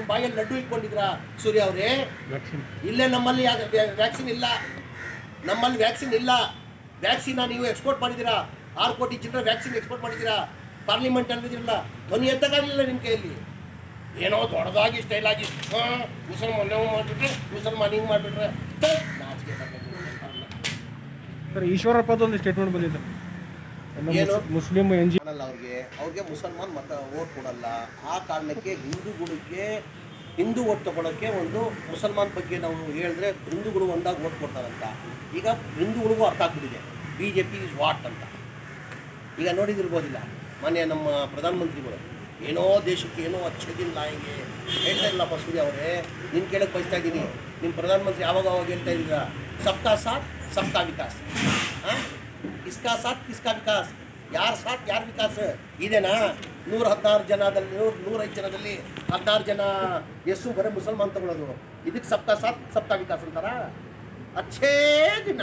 ನಿಮ್ಮ ಬಾಯಲ್ಲಿ ಲಡ್ಡು ಇಟ್ಕೊಂಡಿದ್ರಾ ಸೂರ್ಯ ಅವರೇ ಇಲ್ಲೇ ನಮ್ಮಲ್ಲಿ ವ್ಯಾಕ್ಸಿನ್ ಇಲ್ಲ ನಮ್ಮಲ್ಲಿ ವ್ಯಾಕ್ಸಿನ್ ಇಲ್ಲ ವ್ಯಾಕ್ಸಿನ ನೀವು ಎಕ್ಸ್ಪೋರ್ಟ್ ಮಾಡಿದ್ದೀರಾ ಆರು ಕೋಟಿ ಚಿಲ್ಲರೆ ವ್ಯಾಕ್ಸಿನ್ ಎಕ್ಸ್ಪೋರ್ಟ್ ಮಾಡಿದ್ದೀರಾ ಪಾರ್ಲಿಮೆಂಟ್ ಅಲ್ಲಿದಿರಲ್ಲ ಧ್ವನಿ ಎತ್ತಕ್ಕಾಗಲಿಲ್ಲ ನಿಮ್ಮ ಕೈಯಲ್ಲಿ ಏನೋ ದೊಡ್ಡದಾಗಿ ಸ್ಟೈಲ್ ಆಗಿ ಹಾಂ ಮುಸಲ್ಮಾನ್ ನಾವು ಮಾಡಿಬಿಟ್ರೆ ಮುಸಲ್ಮಾನ್ ಹಿಂಗೆ ಮಾಡಿಬಿಟ್ರೆ ನಾಚಿಕೆ ಬರ್ತದೆ. ಸರ್ ಈಶ್ವರಪ್ಪದ ಒಂದು ಸ್ಟೇಟ್ಮೆಂಟ್ ಬಂದಿದೆ ಎಲ್ಲ ಏನು? ಮುಸ್- ಮುಸ್ಲಿಂ ಎನ್ ಜಿ ಕಾಣಲ್ಲ ಅವ್ರಿಗೆ ಅವ್ರಿಗೆ ಮುಸಲ್ಮಾನ್ ಮತ ಓಟ್ ಕೊಡಲ್ಲ ಆ ಕಾರಣಕ್ಕೆ ಹಿಂದೂಗಳಿಗೆ ಹಿಂದೂ ಓಟ್ ತಗೊಳ್ಳೋಕ್ಕೆ ಒಂದು ಮುಸಲ್ಮಾನ್ ಬಗ್ಗೆ ನಾವು ಹೇಳಿದ್ರೆ ಹಿಂದೂಗಳು ಒಂದಾಗಿ ಓಟ್ ಕೊಡ್ತಾರಂತ ಈಗ ಹಿಂದೂಗಳಿಗೂ ಅರ್ಥ ಆಗ್ಬಿಟ್ಟಿದೆ B J P is what ಅಂತ ಈಗ ನೋಡಿದಿರ್ಬೋದಿಲ್ಲ ಮೊನ್ನೆ ನಮ್ಮ ಪ್ರಧಾನಮಂತ್ರಿಗಳು ಏನೋ ದೇಶಕ್ಕೆ ಏನೋ ಅಚ್ಚದಿನ ಲಾಯಿಗೆ ಹೇಳ್ತಾ ಇಲ್ಲಪ್ಪ ಸೂರ್ಯ ಅವರೇ ನಿನ್ನ ಕೇಳಕ್ಕೆ ಬಯಸ್ತಾ ಇದ್ದೀನಿ ನಿಮ್ಮ ಪ್ರಧಾನಮಂತ್ರಿ ಯಾವಾಗ ಅವಾಗ ಹೇಳ್ತಾ ಇದ್ದೀರಾ ಸಬ್ಕಾ ಸಾಥ್ ಸಬ್ಕಾ ವಿಕಾಸ್ ಹಾಂ ಕಿಸ್ಕಾ ಸಾಥ್ ಕಿಸ್ಕಾ ವಿಕಾಸ್ ಯಾರ ಸಾಥ್ ಯಾರ ವಿಕಾಸ್ ಇದೇನಾ ನೂರ ಹದಿನಾರು ಜನದಲ್ಲಿ ನೂರ ನೂರೈದು ಜನದಲ್ಲಿ ಹದಿನಾರು ಜನ ಎಷ್ಟು ಬರೀ ಮುಸಲ್ಮಾನ್ ತಗೊಳ್ಳೋದು ಇದಕ್ಕೆ ಸಬ್ಕಾ ಸಾಥ್ ಸಬ್ಕಾ ವಿಕಾಸ್ ಅಂತಾರ ಅಚ್ಚೇ ದಿನ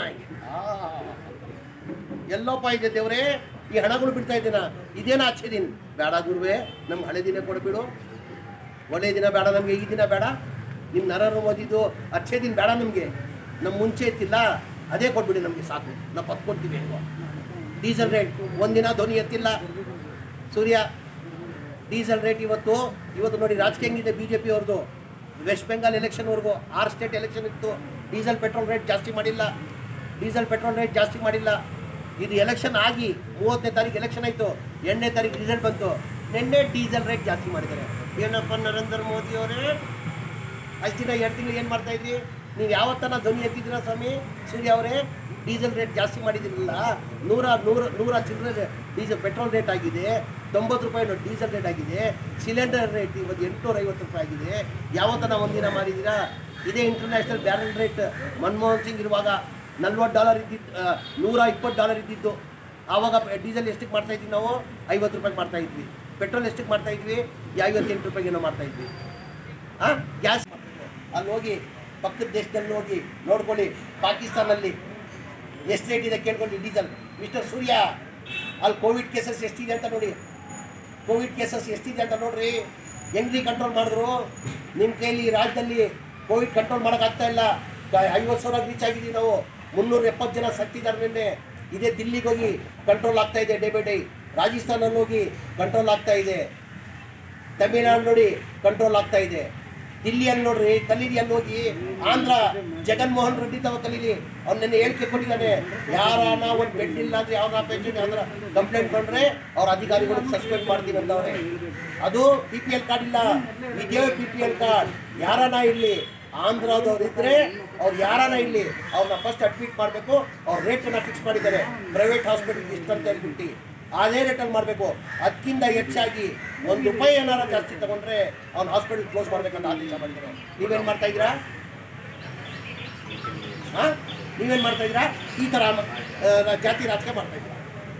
ಎಲ್ಲೋಪ ಇದೆ ದೇವ್ರೇ ಈ ಹಣಗಳು ಬಿಡ್ತಾ ಇದ್ದೀನ ಇದೇನ ಅಚ್ಚೆ ದಿನ ಬೇಡ ಗುರುವೆ ನಮ್ಗೆ ಹಳೆ ದಿನ ಕೊಡ್ಬಿಡು ಒಳ್ಳೆ ದಿನ ಬೇಡ ನಮಗೆ ಈ ದಿನ ಬೇಡ ನಿಮ್ಮ ನರರು ಓದಿದ್ದು ಅಚ್ಚೆ ದಿನ ಬೇಡ ನಮಗೆ ನಮ್ಮ ಮುಂಚೆ ಇತ್ತಿಲ್ಲ ಅದೇ ಕೊಟ್ಬಿಡಿ ನಮಗೆ ಸಾಕು ನಾವು ಪತ್ತು ಕೊಡ್ತೀವಿ ಹೆಂಗೋ ಡೀಸೆಲ್ ರೇಟ್ ಒಂದಿನ ಧ್ವನಿ ಎತ್ತಿಲ್ಲ ಸೂರ್ಯ ಡೀಸೆಲ್ ರೇಟ್ ಇವತ್ತು ಇವತ್ತು ನೋಡಿ ರಾಜಕೀಯ ಹೆಂಗಿದೆ ಬಿ ಜೆ ಪಿ ಅವ್ರದ್ದು ವೆಸ್ಟ್ ಬೆಂಗಾಲ್ ಎಲೆಕ್ಷನ್ವರೆಗೂ ಆರು ಸ್ಟೇಟ್ ಎಲೆಕ್ಷನ್ ಇತ್ತು ಡೀಸೆಲ್ ಪೆಟ್ರೋಲ್ ರೇಟ್ ಜಾಸ್ತಿ ಮಾಡಿಲ್ಲ ಡೀಸೆಲ್ ಪೆಟ್ರೋಲ್ ರೇಟ್ ಜಾಸ್ತಿ ಮಾಡಿಲ್ಲ ಇದು ಎಲೆಕ್ಷನ್ ಆಗಿ ಮೂವತ್ತನೇ ತಾರೀಕು ಎಲೆಕ್ಷನ್ ಆಯಿತು ಎಂಟನೇ ತಾರೀಕು ರಿಸಲ್ಟ್ ಬಂತು ನಿನ್ನೆ ಡೀಸೆಲ್ ರೇಟ್ ಜಾಸ್ತಿ ಮಾಡಿದ್ದಾರೆ ಏನಪ್ಪ ನರೇಂದ್ರ ಮೋದಿ ಅವರೇ ಅಷ್ಟು ದಿನ ಎರಡು ತಿಂಗಳು ಏನು ಮಾಡ್ತಾ ಇದ್ರಿ ನೀವು ಯಾವತ್ತನ ಧ್ವನಿ ಎತ್ತಿದ್ದೀರಾ ಸ್ವಾಮಿ ಸೂರ್ಯ ಅವರೇ ಡೀಸೆಲ್ ರೇಟ್ ಜಾಸ್ತಿ ಮಾಡಿದಿರಲಿಲ್ಲ ನೂರ ನೂರ ನೂರ ಚಿಲ್ಲರೆ ಡೀಸೆಲ್ ಪೆಟ್ರೋಲ್ ರೇಟ್ ಆಗಿದೆ ತೊಂಬತ್ತು ರೂಪಾಯಿ ಡೀಸೆಲ್ ರೇಟ್ ಆಗಿದೆ ಸಿಲಿಂಡರ್ ರೇಟ್ ಇವತ್ತು ಎಂಟುನೂರ ಐವತ್ತು ರೂಪಾಯಿ ಆಗಿದೆ ಯಾವತ್ತನ ಒಂದಿನ ಮಾಡಿದ್ದೀರಾ ಇದೇ international barrel rate Manmohan Singh ಇರುವಾಗ ನಲ್ವತ್ತು ಡಾಲರ್ ಇದ್ದಿದ್ದು ಆ, ನೂರ ಇಪ್ಪತ್ತು ಡಾಲರ್ ಇದ್ದಿದ್ದು ಆವಾಗ ಡೀಸೆಲ್ ಎಷ್ಟಕ್ಕೆ ಮಾಡ್ತಾ ಇದ್ವಿ ನಾವು ಐವತ್ತು ರೂಪಾಯಿಗೆ ಮಾಡ್ತಾ ಇದ್ವಿ ಪೆಟ್ರೋಲ್ ಎಷ್ಟಕ್ಕೆ ಮಾಡ್ತಾ ಇದ್ವಿ ಐವತ್ತೆಂಟು ರೂಪಾಯಿಗೇನೋ ಮಾಡ್ತಾ ಇದ್ವಿ ಹಾಂ ಗ್ಯಾಸ್ ಅಲ್ಲಿ ಹೋಗಿ ಪಕ್ಕದ ದೇಶದಲ್ಲಿ ಹೋಗಿ ನೋಡ್ಕೊಳ್ಳಿ ಪಾಕಿಸ್ತಾನಲ್ಲಿ ಎಷ್ಟು ರೇಟ್ ಇದೆ ಕೇಳ್ಕೊಳ್ಳಿ ಡೀಸೆಲ್ ಮಿಸ್ಟರ್ ಸೂರ್ಯ ಅಲ್ಲಿ ಕೋವಿಡ್ ಕೇಸಸ್ ಎಷ್ಟಿದೆ ಅಂತ ನೋಡಿ ಕೋವಿಡ್ ಕೇಸಸ್ ಎಷ್ಟಿದೆ ಅಂತ ನೋಡ್ರಿ ಹೆಂಗ್ರಿ ಕಂಟ್ರೋಲ್ ಮಾಡಿದ್ರು ನಿಮ್ಮ ಕೈಲಿ ಈ ರಾಜ್ಯದಲ್ಲಿ ಕೋವಿಡ್ ಕಂಟ್ರೋಲ್ ಮಾಡೋಕ್ಕಾಗ್ತಾ ಇಲ್ಲ ಐವತ್ತು ಸಾವಿರ ರೀಚ್ ಆಗಿದ್ದೀವಿ ನಾವು ಮುನ್ನೂರ ಎಪ್ಪತ್ತು ಜನ ಸತ್ತಿದ್ದಾರೆ ನಿನ್ನೆ ಇದೇ ದಿಲ್ಲಿಗೆ ಹೋಗಿ ಕಂಟ್ರೋಲ್ ಆಗ್ತಾ ಇದೆ ಡೇ ಬೈ ಡೇ ರಾಜಸ್ಥಾನಲ್ಲಿ ಹೋಗಿ ಕಂಟ್ರೋಲ್ ಆಗ್ತಾ ಇದೆ ತಮಿಳ್ನಾಡು ನೋಡಿ ಕಂಟ್ರೋಲ್ ಆಗ್ತಾ ಇದೆ ದಿಲ್ಲಿಯಲ್ಲಿ ನೋಡ್ರಿ ಕಲೀರಿ ಅಲ್ಲಿ ಹೋಗಿ ಆಂಧ್ರ ಜಗನ್ಮೋಹನ್ ರೆಡ್ಡಿ ತಾವ ಕಲೀರಿ ಅವ್ನು ನಿನ್ನೆ ಹೇಳಿಕೆ ಕೊಟ್ಟಿದ್ದಾನೆ ಯಾರನ ಒಂದು ಬೆಡ್ ಇಲ್ಲ ಅಂದ್ರೆ ಯಾವ್ದಾರ ಪೇಷಂಟ್ ಯಾವ್ದಾರ ಕಂಪ್ಲೇಂಟ್ ಬಂದ್ರೆ ಅವ್ರ ಅಧಿಕಾರಿಗಳಿಗೆ ಸಸ್ಪೆಂಡ್ ಮಾಡ್ತೀವಿ ಅಂತವ್ರೆ ಅದು ಬಿ ಪಿ ಎಲ್ ಕಾರ್ಡ್ ಇಲ್ಲ ಇದೇ ಬಿ ಪಿ ಎಲ್ ಕಾರ್ಡ್ ಯಾರನ ಇರಲಿ ಆಂಧ್ರದವ್ರು ಇದ್ರೆ ಅವ್ರು ಯಾರನ ಇಲ್ಲಿ ಅವ್ರನ್ನ ಫಸ್ಟ್ ಅಡ್ಮಿಟ್ ಮಾಡಬೇಕು ಅವ್ರ ರೇಟನ್ನು ಫಿಕ್ಸ್ ಮಾಡಿದ್ದಾರೆ ಪ್ರೈವೇಟ್ ಹಾಸ್ಪಿಟಲ್ ಇಷ್ಟು ಅಂತ ಹೇಳ್ಬಿಟ್ಟು ಅದೇ ರೇಟಲ್ಲಿ ಮಾಡಬೇಕು ಅದಕ್ಕಿಂತ ಹೆಚ್ಚಾಗಿ ಒಂದು ರೂಪಾಯಿ ಏನಾರ ಜಾಸ್ತಿ ತಗೊಂಡ್ರೆ ಅವ್ನ ಹಾಸ್ಪಿಟಲ್ ಕ್ಲೋಸ್ ಮಾಡ್ಬೇಕಂತ ಆದೇಶ ಮಾಡಿದ್ದಾರೆ ನೀವೇನು ಮಾಡ್ತಾ ಇದ್ದೀರಾ ಹಾಂ ನೀವೇನು ಮಾಡ್ತಾ ಇದ್ದೀರಾ ಈ ಥರ ಆ, ಜಾತಿ ರಾಜಕೀಯ ಮಾಡ್ತಾ ಇದ್ದೀರಾ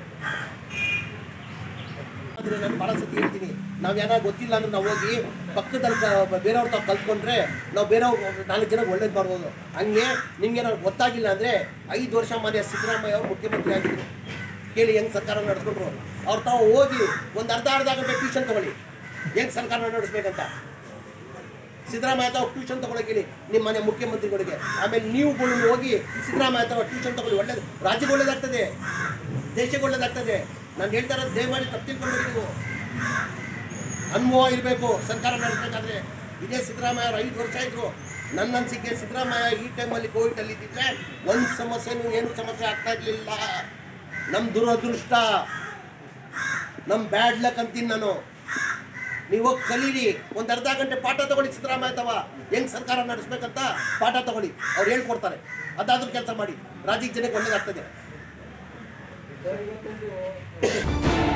ಆದರೆ ನಾನು ಭಾಳ ಸತಿ ಹೇಳ್ತೀನಿ ನಾವು ಏನಾದ್ರು ಗೊತ್ತಿಲ್ಲ ಅಂದ್ರೆ ನಾವು ಹೋಗಿ ಪಕ್ಕದಲ್ಲಿ ಕ- ಬೇರೆಯವ್ರ ತಾವು ಕಲ್ತ್ಕೊಂಡ್ರೆ ನಾವು ಬೇರೆಯವ್ರು ನಾಲ್ಕು ಜನಕ್ಕೆ ಒಳ್ಳೇದು ಮಾಡ್ಬೋದು ಹಂಗೆ ನಿಮ್ಗೆ ಏನಾದ್ರು ಗೊತ್ತಾಗಿಲ್ಲ ಅಂದರೆ ಐದು ವರ್ಷ ಮನೆ ಸಿದ್ದರಾಮಯ್ಯ ಅವರು ಮುಖ್ಯಮಂತ್ರಿ ಆಗಿದ್ರು ಕೇಳಿ ಹೆಂಗೆ ಸರ್ಕಾರ ನಡೆಸ್ಕೊಂಡ್ರು ಅವ್ರು ತಾವು ಹೋಗಿ ಒಂದು ಅರ್ಧ ಅರ್ಧ ಗಂಟೆ ಟ್ಯೂಷನ್ ತಗೊಳ್ಳಿ ಹೆಂಗೆ ಸರ್ಕಾರ ನಡೆಸ್ಬೇಕಂತ ಸಿದ್ದರಾಮಯ್ಯ ತಾವು ಟ್ಯೂಷನ್ ತಗೊಳಕ್ಕೆ ಹೇಳಿ ನಿಮ್ಮ ಮನೆ ಮುಖ್ಯಮಂತ್ರಿಗಳಿಗೆ ಆಮೇಲೆ ನೀವುಗಳು ಹೋಗಿ ಸಿದ್ದರಾಮಯ್ಯ ತಾವು ಟ್ಯೂಷನ್ ತಗೊಳ್ಳಿ ಒಳ್ಳೇದು ರಾಜ್ಯಕ್ಕೆ ಒಳ್ಳೇದಾಗ್ತದೆ ದೇಶಕ್ಕೆ ಒಳ್ಳೇದಾಗ್ತದೆ ನಾನು ಹೇಳ್ತಾ ಇರೋದು ದಯಮಾಡಿ ತಪ್ಪು ತಿಳ್ಕೊಂಡ್ರಿ ನೀವು ಅನುಭವ ಇರಬೇಕು ಸರ್ಕಾರ ನಡೆಸಬೇಕಾದ್ರೆ ಇದೇ ಸಿದ್ದರಾಮಯ್ಯ ಅವರು ಐದು ವರ್ಷ ಇದ್ರು ನನ್ನ ಅನಿಸಿಕೆ ಸಿದ್ದರಾಮಯ್ಯ ಈ ಟೈಮಲ್ಲಿ ಕೋವಿಡಲ್ಲಿ ಇದ್ದಿದ್ರೆ ಒಂದು ಸಮಸ್ಯೆನೂ ಏನು ಸಮಸ್ಯೆ ಆಗ್ತಾ ಇರಲಿಲ್ಲ ನಮ್ಮ ದುರದೃಷ್ಟ ನಮ್ಮ ಬ್ಯಾಡ್ ಲಕ್ ಅಂತೀನಿ ನಾನು ನೀವು ಹೋಗಿ ಕಲೀರಿ ಒಂದು ಅರ್ಧ ಗಂಟೆ ಪಾಠ ತಗೊಳ್ಳಿ ಸಿದ್ದರಾಮಯ್ಯ ತವ ಹೆಂಗ್ ಸರ್ಕಾರ ನಡೆಸ್ಬೇಕಂತ ಪಾಠ ತಗೊಳ್ಳಿ ಅವ್ರು ಹೇಳ್ಕೊಡ್ತಾರೆ ಅದಾದ್ರೂ ಕೆಲಸ ಮಾಡಿ ರಾಜ್ಯಕ್ಕೆ ಜನಕ್ಕೆ ಒಳ್ಳೇದಾಗ್ತದೆ